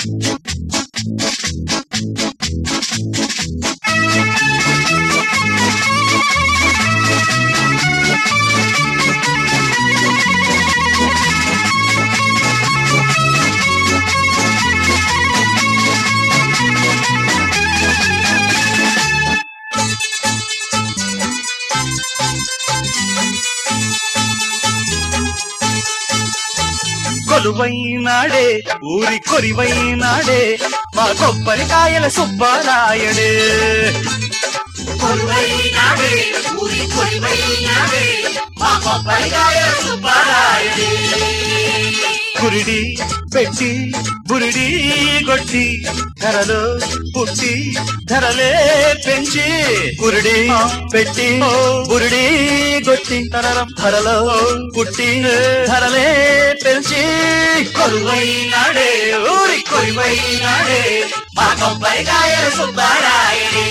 కొలువైనాడే ఊరి కొరివైనాడే మా కొబ్బరికాయల సుబ్బరాయడే కొలువైనాడే ఊరి కొలువైనాడే మా కొబ్బరికాయ సుబ్బరాయుడే కురిడి పెట్టి బురిడి కొట్టి ధరలో పుట్టి ధరలే పెంచి కురిడి పెట్టి బురిడి కొట్టి తరరం ధరలో పుట్టి ధరలే పెంచి కొలువైనాడే ఊరి కొలువైనాడే మా కొబ్బరికాయ సుబ్బరాయుడే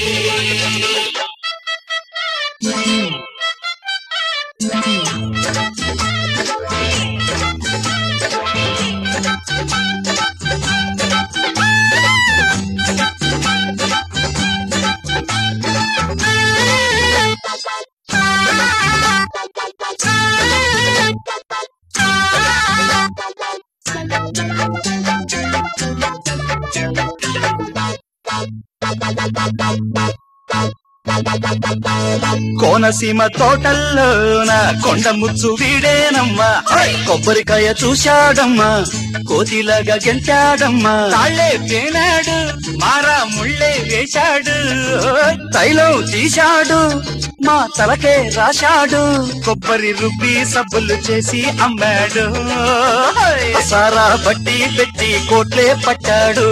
కోనసీమ తోటల్లోన కొండ ముచ్చు వీడేనమ్మా కొబ్బరికాయ చూశాడమ్మా కోతిలాగా గెంటాడమ్మా తాళ్లే పేనాడు మారా ముళ్ళే వేశాడు తైలం తీశాడు మా తలకే రాశాడు కొబ్బరి రుబ్బి సబ్బులు చేసి అమ్మాడు సారా బట్టి పెట్టి కోట్లే పట్టాడు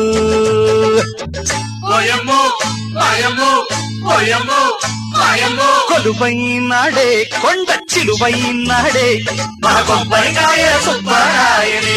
ఓయమ్మో ఓయమ్మో ఓయమ్మో ఓయమ్మో కొలువైనాడే కొండ చిలువైనాడే మా కొబ్బరికాయ సుబ్బరాయుడే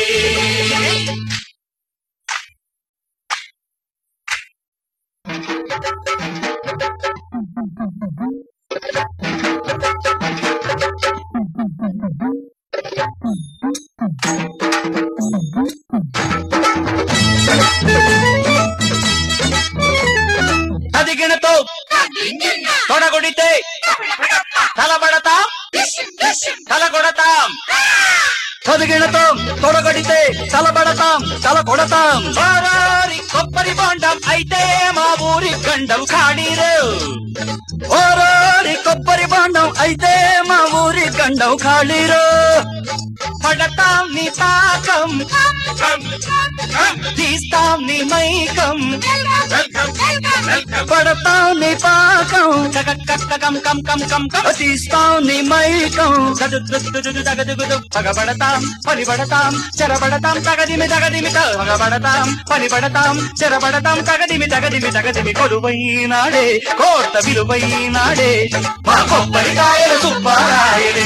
అదిగినతో తొడగొడితే తలబడతాం తలగొడతాం చదిగినతో తొడగొడితే తలబడతాం తల కొడతాం ఓరారి కొబ్బరి బొండం అయితే మా ఊరి గండం ఖాళీరు ఓరారి కొబ్బరి బొండం అయితే మా ఊరి గండం ఖాళీరు పడతాం నీ పాకం తీస్తాం నీ మైకం పడతాం నీ పాకం కం కం కం కం కం తీస్తాం నీ మైకం తగదుగుదు పగబడతాం పనిబడతాం చెరబడతాం తగదిమి తగదిమి పగబడతాం పనిబడతాం చెరబడతాం తగదిమి తగదిమి తగదిమి కొలువైనాడే కోట విలువైనాడే మా కొబ్బరికాయల సుబ్బారాయడే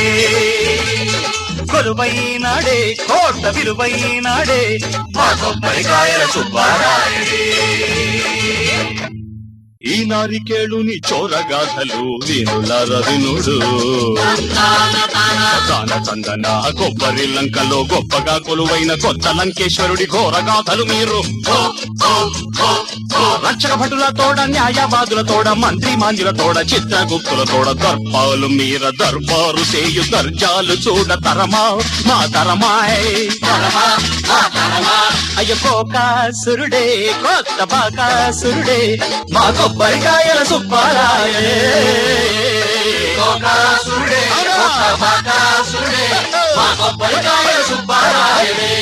కొలువైనాడే కోట విలువైనాడే మా కొబ్బరికాయల సుబ్బారాయడే ఈ నారికేళుని చోరగాథలు వీరులార వినుడు తాన చందన కొబ్బరి లంకలో గొప్పగా కొలువైన కొత్త లంకేశ్వరుడి ఘోరగాథలు మీరు రక్షక భటుల తోడ న్యాయవాదుల తోడ మంత్రి మాంజుల తోడ చిత్రగుప్తుల తోడ దర్పాలు మీర దర్బారు చేయు దర్జాలు చూడ తరమా మా తరమాయ్ అయ్య కోకాసురుడే కొత్త బాకాసురుడే మా కొబ్బరికాయల సుబ్బారాయే కోకాసురుడే, కోక బాకాసురుడే, మా కొబ్బరికాయ సుబ్బారాయుడే